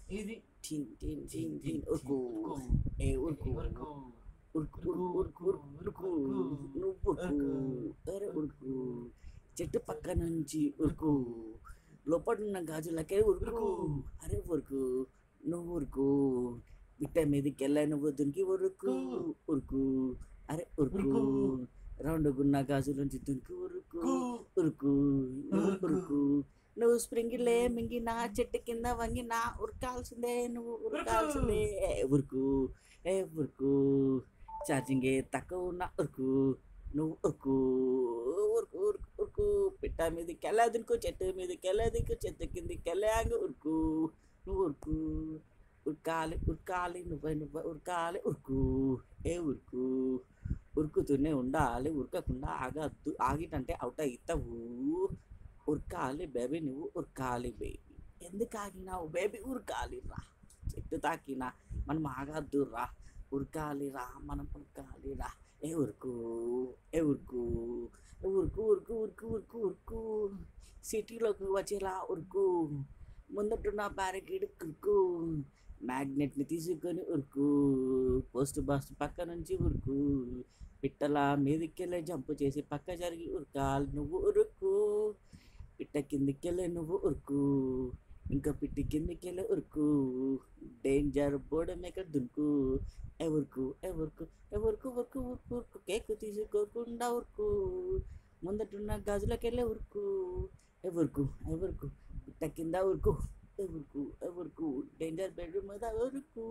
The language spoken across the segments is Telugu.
ఇది టిన్ టిన్ టిన్ టిన్ ఉరుకు ఏ ఉరుకు వరకు ఉరుకు ఉరుకు ఉరుకు ఉరుకు నువ్వు ఉరుకు అరే ఉరుకు చెట్టు పక్క నుంచి ఉరుకు లోపల ఉన్న గాజులకే ఉరుకు అరే ఉరుకు నువ్వు ఉరుకు బిట్ట మీదకి వెళ్ళా నువ్వు దునికి ఉరుకు ఉరుకు అరే ఉరుకు రౌండ్గున్న గాజుల నుంచి దునికి ఉరుకు ఉరుకు నువ్వు ఉరుకు నువ్వు స్ప్రింగిలే మింగినా చెట్టు కింద వంగినా ఉరకాల్సిందే నువ్వు ఉరకాల్సిందే ఏ ఉరుకు ఏ ఉరుకు ఛార్జింగ్ తక్కువ ఉన్న ఉరుకు నువ్వు ఉరుకు ఉరుకు ఉరుకు ఉరుకు పిట్ట మీదకి వెళ్ళదునుకో చెట్టు మీదకి వెళ్ళదుకు చెట్టు కిందకి వెళ్ళాంగ ఉరుకు నువ్వు ఉరుకు ఉరకాలి ఉరకాలి నువ్వే నువ్వే ఉరకాలి ఉరుకు ఏ ఉరుకు ఉరుకుతూనే ఉండాలి ఉరకకుండా ఆగద్దు ఆగిటంటే అవుట్ అవుతావు ఉరకాలి బేబీ నువ్వు ఉరకాలి బేబీ ఎందుకు ఆగినావు బేబీ ఉరకాలి రా చెట్టు తాకినా మనం ఆగద్దు రా ఉరకాలి రా మనం ఉరకాలి రా ఏ ఉరుకు ఏ ఉరుకు ఉరుకు ఉరుకు ఉరుకు ఉరుకు ఉరుకు సిటీలోకి వచ్చేలా ఉరుకు ముందటున్న బ్యారికేడ్ ఉరుకు మ్యాగ్నెట్ని తీసుకొని ఉరుకు పోస్ట్ బాక్స్ పక్క నుంచి ఉరుకు పిట్టల మీదకెళ్ళే జంప్ చేసి పక్క జరిగి ఉరకాలి నువ్వు ఉరుకు పిట్ట కిందికెళ్ళే నువ్వు ఉరుకు ఇంకా పిట్టి కిందికెళ్ళే ఉరుకు డేంజర్ బోర్డు మేక దునుకు ఎవరుకు ఎవరుకు ఎవరుకు ఉరుకు ఉరుకు ఉరుకు కేకు తీసుకోకుండా ఉరుకు ముందటున్న గాజులకెళ్ళే ఉరుకు ఎవరుకు ఎవరుకు పిట్ట కింద ఉరుకు ఎవరుకు ఎవరుకు డేంజర్ బెడ్రూమ్ మీద ఉరుకు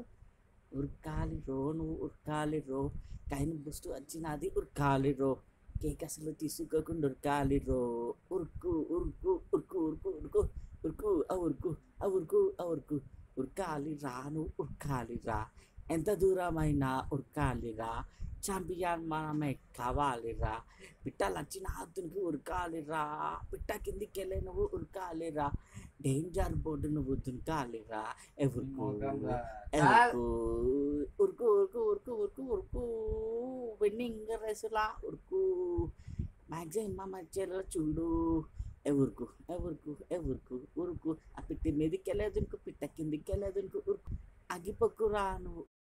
ఉరకాలి రో నువ్వు ఉరకాలి రో కైన్ బుస్ట్ వచ్చినది ఉరకాలి రో కేక్ అసలు తీసుకోకుండా ఉరకాలి రో ఉరుకు ఉరుకు ఉరుకు ఉరుకు ఉరుకు ఉరుకు ఆ ఉరుకు ఆ ఉరుకు ఆ ఉరుకు ఉరకాలి రా నువ్వు ఉరకాలి రా ఎంత దూరమైనా ఉరకాలి రా చాంపియన్ మనమే కావాలిరా పిట్టలు వచ్చిన అద్దునికి ఉరకాలిరా పిట్ట కిందికి వెళ్ళే నువ్వు ఉరకాలిరా డేంజర్ బోర్డు నువ్వు దునకాలిరా ఎవరుకు ఎవరుకు ఉరుకు ఉరుకు ఉరుకు ఉరుకు ఉరుకు విన్నింగ్ రేసులా ఉరుకు మ్యాగ్జిన్ మా మధ్యలో చూడు ఎవరుకు ఎవరుకు ఎవరుకు ఉరుకు ఆ పిట్టి మీదకి వెళ్ళేదునుకు పిట్ట కిందికి వెళ్ళేదునుకు ఉరుకు ఆగిపోకురా నువ్వు